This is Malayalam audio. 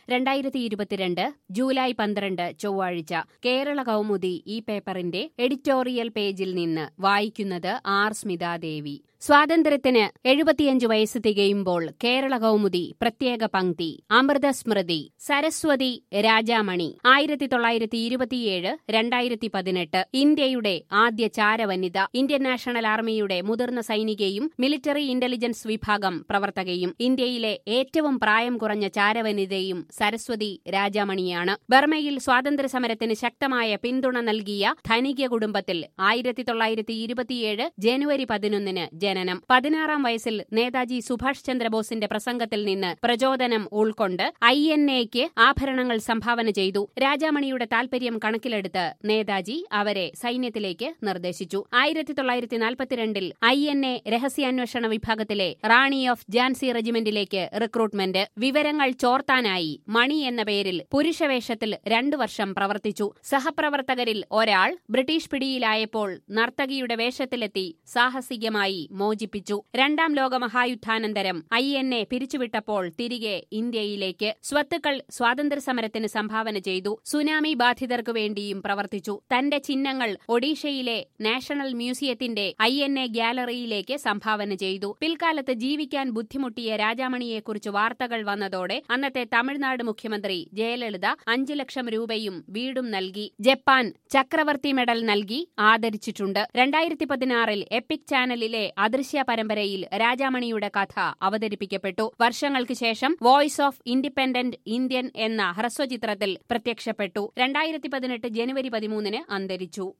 രണ്ടായിരത്തി ഇരുപത്തിരണ്ട് ജൂലൈ പന്ത്രണ്ട് ചൊവ്വാഴ്ച കേരള കൗമുദി ഈ പേപ്പറിന്റെ എഡിറ്റോറിയൽ പേജിൽ നിന്ന് വായിക്കുന്നത് ആർ സ്മിതാദേവി സ്വാതന്ത്ര്യത്തിന് എഴുപത്തിയഞ്ച് വയസ്സ് തികയുമ്പോൾ കേരള കൗമുദി പ്രത്യേക പങ്ക്തി അമൃതസ്മൃതി സരസ്വതി രാജാമണി ആയിരത്തി തൊള്ളായിരത്തി ഇരുപത്തിയേഴ് രണ്ടായിരത്തി പതിനെട്ട് ഇന്ത്യയുടെ ആദ്യ ചാരവനിത ഇന്ത്യൻ നാഷണൽ ആർമിയുടെ മുതിർന്ന സൈനികയും മിലിറ്ററി ഇന്റലിജൻസ് വിഭാഗം പ്രവർത്തകയും ഇന്ത്യയിലെ ഏറ്റവും പ്രായം കുറഞ്ഞ ചാരവനിതയും സരസ്വതി രാജാമണിയാണ് ബർമയിൽ സ്വാതന്ത്ര്യസമരത്തിന് ശക്തമായ പിന്തുണ നൽകിയ ധനിക കുടുംബത്തിൽ ആയിരത്തി തൊള്ളായിരത്തി ഇരുപത്തിയേഴ് ജനുവരി പതിനൊന്നിന് ജനനം പതിനാറാം വയസ്സിൽ നേതാജി സുഭാഷ് ചന്ദ്രബോസിന്റെ പ്രസംഗത്തിൽ നിന്ന് പ്രചോദനം ഉൾക്കൊണ്ട് ഐ എൻ എക്ക് ആഭരണങ്ങൾ സംഭാവന ചെയ്തു രാജാമണിയുടെ താൽപര്യം കണക്കിലെടുത്ത് നേതാജി അവരെ സൈന്യത്തിലേക്ക് നിർദ്ദേശിച്ചു ആയിരത്തി തൊള്ളായിരത്തി നാൽപ്പത്തിരണ്ടിൽ ഐ എൻ എ രഹസ്യാന്വേഷണ വിഭാഗത്തിലെ റാണി ഓഫ് ജാൻസി റെജിമെന്റിലേക്ക് റിക്രൂട്ട്മെന്റ് വിവരങ്ങൾ ചോർത്താനായി മണി എന്ന പേരിൽ പുരുഷവേഷത്തിൽ രണ്ടു വർഷം പ്രവർത്തിച്ചു സഹപ്രവർത്തകരിൽ ഒരാൾ ബ്രിട്ടീഷ് പിടിയിലായപ്പോൾ നർത്തകിയുടെ വേഷത്തിലെത്തി സാഹസികമായി മോചിപ്പിച്ചു രണ്ടാം ലോക മഹായുദ്ധാനന്തരം ഐ എൻ എ പിരിച്ചുവിട്ടപ്പോൾ തിരികെ ഇന്ത്യയിലേക്ക് സ്വത്തുക്കൾ സ്വാതന്ത്ര്യസമരത്തിന് സംഭാവന ചെയ്തു സുനാമി ബാധിതർക്കു വേണ്ടിയും പ്രവർത്തിച്ചു തന്റെ ചിഹ്നങ്ങൾ ഒഡീഷയിലെ നാഷണൽ മ്യൂസിയത്തിന്റെ ഐ എൻ എ ഗ്യാലറിയിലേക്ക് സംഭാവന ചെയ്തു പിൽക്കാലത്ത് ജീവിക്കാൻ ബുദ്ധിമുട്ടിയ രാജാമണിയെക്കുറിച്ച് വാർത്തകൾ വന്നതോടെ അന്നത്തെ തമിഴ്നാട് മുഖ്യമന്ത്രി ജയലളിത അഞ്ചു ലക്ഷം രൂപയും വീടും നൽകി ജപ്പാൻ ചക്രവർത്തി മെഡൽ നൽകി ആദരിച്ചിട്ടുണ്ട് രണ്ടായിരത്തി പതിനാറിൽ എപ്പിക് ചാനലിലെ അദൃശ്യ പരമ്പരയിൽ രാജാമണിയുടെ കഥ അവതരിപ്പിക്കപ്പെട്ടു വർഷങ്ങൾക്ക് ശേഷം വോയിസ് ഓഫ് ഇൻഡിപെൻഡന്റ് ഇന്ത്യൻ എന്ന ഹ്രസ്വചിത്രത്തിൽ പ്രത്യക്ഷപ്പെട്ടു രണ്ടായിരത്തി പതിനെട്ട് ജനുവരി പതിമൂന്നിന് അന്തരിച്ചു